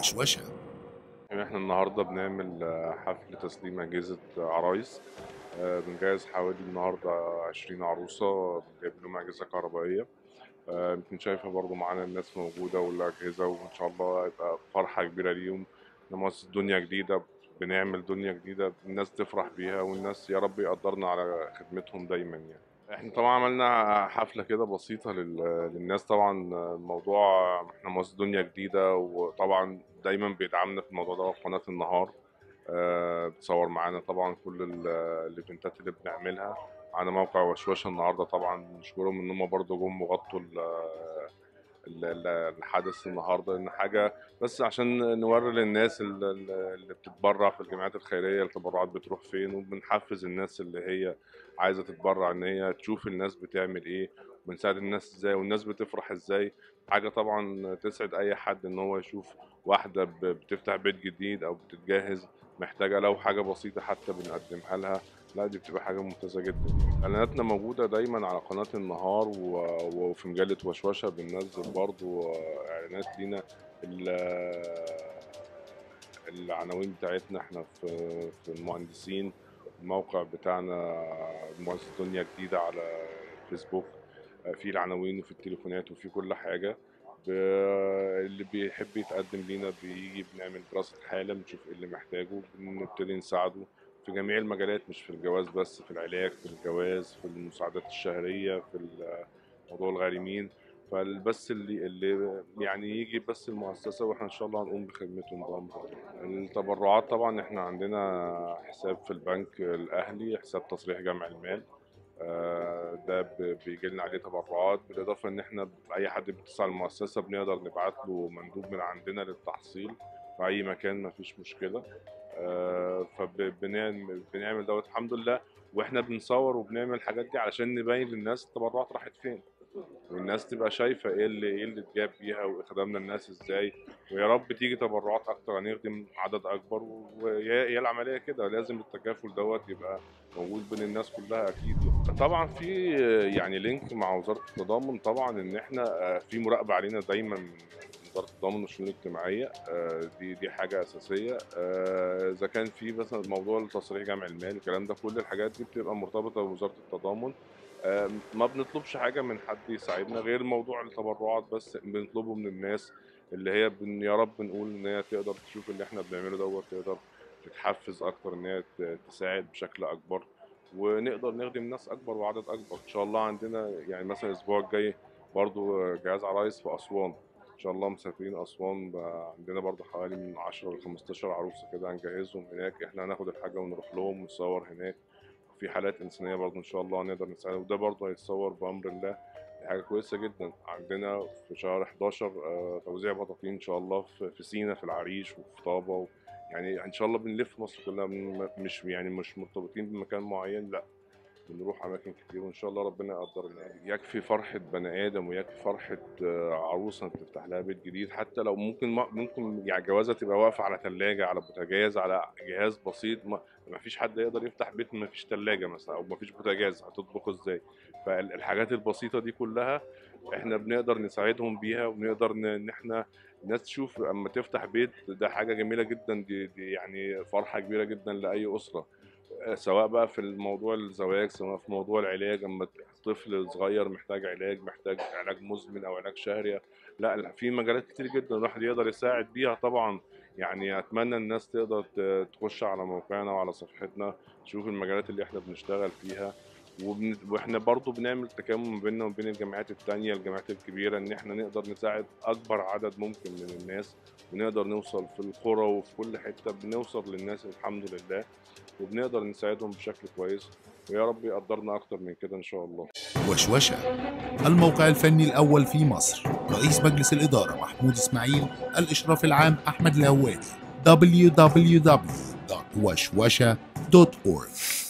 وشوشة احنا النهارده بنعمل آه، حفل تسليم اجهزه عرايس آه، بنجهز حوالي النهارده 20 عروسه جايب لهم اجهزه كهربائيه آه، يمكن شايفه برضو معانا الناس موجوده والاجهزه وان شاء الله يبقى فرحه كبيره ليهم إحنا مؤسسه دنيا جديده بنعمل دنيا جديده الناس تفرح بيها والناس يا رب يقدرنا على خدمتهم دايما يعني احنا طبعا عملنا حفلة كده بسيطة لل- للناس طبعا الموضوع احنا مؤسسة دنيا جديدة وطبعا دايما بيدعمنا في الموضوع ده قناة النهار آه، بتصور معانا طبعا كل ال- الايفنتات اللي بنعملها على موقع وشوشة النهاردة طبعا نشكرهم ان هم برضه جم وغطوا ال- ال- ال- الحدث النهارده ان حاجه بس عشان نوري للناس ال- ال- اللي بتتبرع في الجمعيات الخيريه التبرعات بتروح فين وبنحفز الناس اللي هي عايزه تتبرع ان هي تشوف الناس بتعمل ايه وبنساعد الناس ازاي والناس بتفرح ازاي حاجه طبعا تسعد اي حد ان هو يشوف واحده ب- بتفتح بيت جديد او بتتجهز محتاجه لو حاجه بسيطه حتى بنقدمها لها لا دي بتبقى حاجه ممتازه جدا اعلاناتنا موجوده دايما على قناه النهار و- وفي مجله وشوشه بننزل برضو اعلانات لينا ال- العناوين بتاعتنا احنا في في المهندسين الموقع بتاعنا مؤسسة دنيا جديدة على فيسبوك في العناوين وفي التليفونات وفي كل حاجة ب- اللي بيحب يتقدم لينا بيجي بنعمل دراسة حالة بنشوف ايه اللي محتاجه بنبتدي نساعده في جميع المجالات مش في الجواز بس في العلاج في الجواز في المساعدات الشهرية في ال- موضوع الغارمين فالبس اللي اللي يعني يجي بس المؤسسة واحنا ان شاء الله هنقوم بخدمتهم بأمر التبرعات طبعا احنا عندنا حساب في البنك الاهلي حساب تصريح جمع المال آه، ده ب- بيجي لنا عليه تبرعات بالاضافه ان احنا اي حد بيتصل على المؤسسه بنقدر نبعت له مندوب من عندنا للتحصيل في اي مكان مفيش مشكله فبنعمل بنعمل دوت الحمد لله واحنا بنصور وبنعمل الحاجات دي علشان نبين للناس التبرعات راحت فين والناس تبقى شايفه ايه اللي ايه اللي اتجاب بيها وخدمنا الناس ازاي ويا رب تيجي تبرعات اكتر هنخدم عدد اكبر وهي هي العمليه كده لازم التكافل دوت يبقى موجود بين الناس كلها اكيد طبعا في يعني لينك مع وزاره التضامن طبعا ان احنا آه، في مراقبه علينا دايما من وزاره التضامن والشؤون الاجتماعيه آه، دي دي حاجه اساسيه آه، اذا كان في مثلا موضوع تصريح جمع المال الكلام ده كل الحاجات دي بتبقى مرتبطه بوزاره التضامن آه، ما بنطلبش حاجه من حد يساعدنا غير موضوع التبرعات بس بنطلبه من الناس اللي هي بن يا رب نقول ان هي تقدر تشوف اللي احنا بنعمله دوت تقدر تتحفز اكتر ان هي ت- تساعد بشكل اكبر ونقدر نخدم ناس اكبر وعدد اكبر ان شاء الله عندنا يعني مثلا الاسبوع الجاي برضو جهاز عرايس في اسوان ان شاء الله مسافرين اسوان بقى عندنا برضو حوالي من 10 ل 15 عروسه كده هنجهزهم هناك احنا هناخد الحاجه ونروح لهم ونصور هناك في حالات انسانيه برضو ان شاء الله نقدر نساعدهم وده برضو هيتصور بامر الله دي حاجه كويسه جدا عندنا في شهر 11 آه، توزيع بطاطين ان شاء الله في في سينا في العريش وفي طابه و... يعني ان شاء الله بنلف مصر كلها من- مش يعني مش مرتبطين بمكان معين لا بنروح اماكن كتير وان شاء الله ربنا يقدرنا يكفي فرحه بني ادم ويكفي فرحه آه، عروسه بتفتح لها بيت جديد حتى لو ممكن ممكن يعني جوازه تبقى واقفه على ثلاجه على بوتاجاز على جهاز بسيط ما ما فيش حد يقدر يفتح بيت ما فيش ثلاجه مثلا او ما فيش بوتاجاز هتطبخ ازاي فالحاجات البسيطه دي كلها احنا بنقدر نساعدهم بيها وبنقدر ن- ان احنا الناس تشوف اما تفتح بيت ده حاجه جميله جدا دي, دي يعني فرحه كبيره جدا لاي اسره آه، سواء بقى في الموضوع الزواج سواء في موضوع العلاج اما طفل صغير محتاج علاج محتاج علاج مزمن او علاج شهري لا لا، في مجالات كتير جدا الواحد يقدر يساعد بيها طبعا يعني اتمنى الناس تقدر ت- تخش على موقعنا وعلى صفحتنا تشوف المجالات اللي احنا بنشتغل فيها وبن... واحنا برضو بنعمل تكامل ما بيننا وبين الجامعات التانية الجامعات الكبيرة ان احنا نقدر نساعد اكبر عدد ممكن من الناس ونقدر نوصل في القرى وفي كل حتة بنوصل للناس الحمد لله وبنقدر نساعدهم بشكل كويس ويا رب يقدرنا اكتر من كده ان شاء الله وشوشة الموقع الفني الأول في مصر رئيس مجلس الإدارة محمود إسماعيل الإشراف العام أحمد الهوادي www.وشوشة.org